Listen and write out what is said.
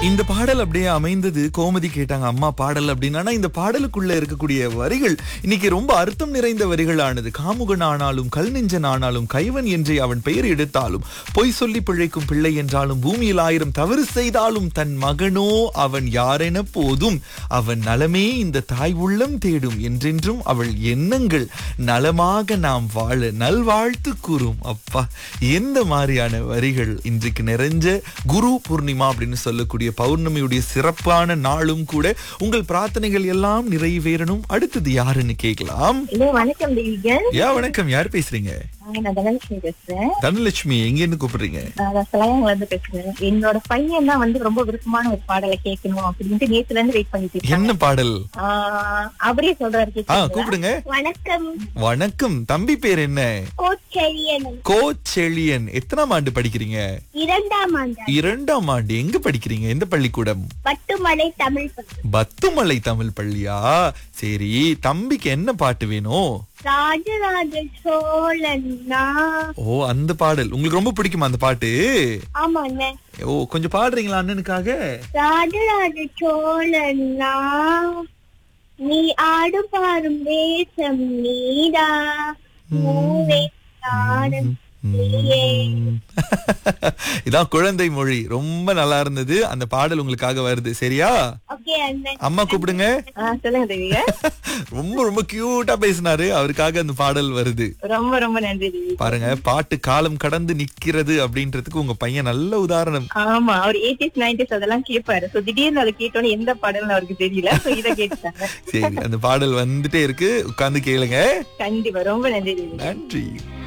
இந்த பாடல் அப்படியே அமைந்தது கோமதி கேட்டாங்க அம்மா பாடல் அப்படின்னு ஆனா இந்த பாடலுக்குள்ள இருக்கக்கூடிய வரிகள் இன்னைக்கு ரொம்ப அர்த்தம் நிறைந்த வரிகளானது காமுகன் ஆனாலும் கல் நெஞ்சன் ஆனாலும் கைவன் என்றே அவன் பெயர் எடுத்தாலும் பொய் சொல்லி பிழைக்கும் பிள்ளை என்றாலும் பூமியில் ஆயிரம் தவறு செய்தாலும் தன் மகனோ அவன் யாரென போதும் அவன் நலமே இந்த தாய் உள்ளம் தேடும் என்றென்றும் அவள் எண்ணங்கள் நலமாக நாம் வாழ நல்வாழ்த்து கூறும் அப்பா எந்த மாதிரியான வரிகள் இன்றைக்கு நிறைஞ்ச குரு பூர்ணிமா அப்படின்னு சொல்லக்கூடிய பௌர்ணமியுடைய சிறப்பான நாளும் கூட உங்கள் பிரார்த்தனைகள் எல்லாம் நிறைவேறணும் அடுத்தது யாருன்னு கேட்கலாம் ஹலோ வணக்கம் தேவிகன் யா வணக்கம் யார் பேசுறீங்க நான் தனலட்சுமி பேசுறேன் தனலட்சுமி எங்க இருந்து கூப்பிடுறீங்க நான் சிலையங்கல இருந்து பேசுறேன் என்னோட பையன் தான் வந்து ரொம்ப விருப்பமான ஒரு பாடலை கேட்கணும் அப்படின்ட்டு நேத்துல இருந்து வெயிட் பண்ணிட்டு இருக்காங்க. என்ன பாடல் ஆஹ் அவரே சொல்றாரு ஆ கேட்கறீங்களா? கூப்பிடுங்க வணக்கம் வணக்கம் தம்பி பேர் என்ன கோச்செழியன் கோச்செழியன் எத்தனாம் ஆண்டு படிக்கிறீங்க இரண்டாம் ஆண்டு இரண்டாம் ஆண்டு எங்க படிக்கிறீங்க எந்த பள்ளிக்கூடம் பட்டுமலை தமிழ் பள்ளி. பத்துமலை தமிழ் பள்ளியா சரி தம்பிக்கு என்ன பாட்டு வேணும் ராஜராஜ சோழன்னா ஓ அந்த பாடல் உங்களுக்கு ரொம்ப பிடிக்குமா அந்த பாட்டு ஆமா அண்ணன் ஓ கொஞ்சம் பாடுறீங்களா அண்ணனுக்காக ராஜராஜ சோழன்னா நீ ஆடு பாரும் தேசம் நீடா மூவே நாடும் நீயே இதான் குழந்தை மொழி ரொம்ப நல்லா இருந்தது அந்த பாடல் உங்களுக்காக வருது சரியா ஓகே அண்ணன் அம்மா கூப்பிடுங்க ஆ, சொல்லுங்க தேவிக ரொம்ப ரொம்ப கியூட்டா பேசினாரு அவருக்காக அந்த பாடல் வருது ரொம்ப ரொம்ப நன்றி தேவி பாருங்க பாட்டு காலம் கடந்து நிக்கிறது அப்படின்றதுக்கு உங்க பையன் நல்ல உதாரணம் ஆமா அவர் எயிட்டிஸ் நைன்டிஸ் அதெல்லாம் கேட்பாரு சோ திடீர்னு அதை கேட்டோன்னு எந்த பாடல்னு அவருக்கு தெரியல சோ இதை கேட்டாங்க சரி அந்த பாடல் வந்துட்டே இருக்கு உட்கார்ந்து கேளுங்க கண்டிப்பா ரொம்ப நன்றி தேவி நன்றி